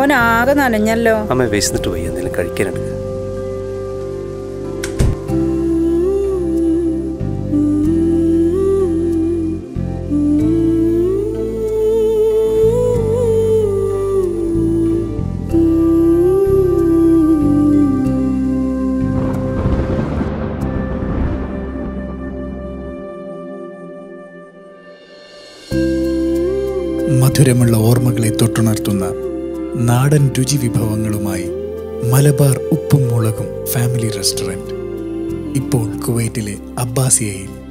മോൻ ആകെ നനഞ്ഞല്ലോ അമ്മ വിശന്നിട്ട് പോയി എന്തെങ്കിലും കഴിക്കാനുണ്ട് മധുരമുള്ള ഓർമ്മകളെ തൊട്ടുണർത്തുന്ന നാടൻ രുചി വിഭവങ്ങളുമായി മലബാർ ഉപ്പും മുളകും ഫാമിലി റെസ്റ്റോറൻറ്റ് ഇപ്പോൾ കുവൈറ്റിലെ അബ്ബാസിയയിൽ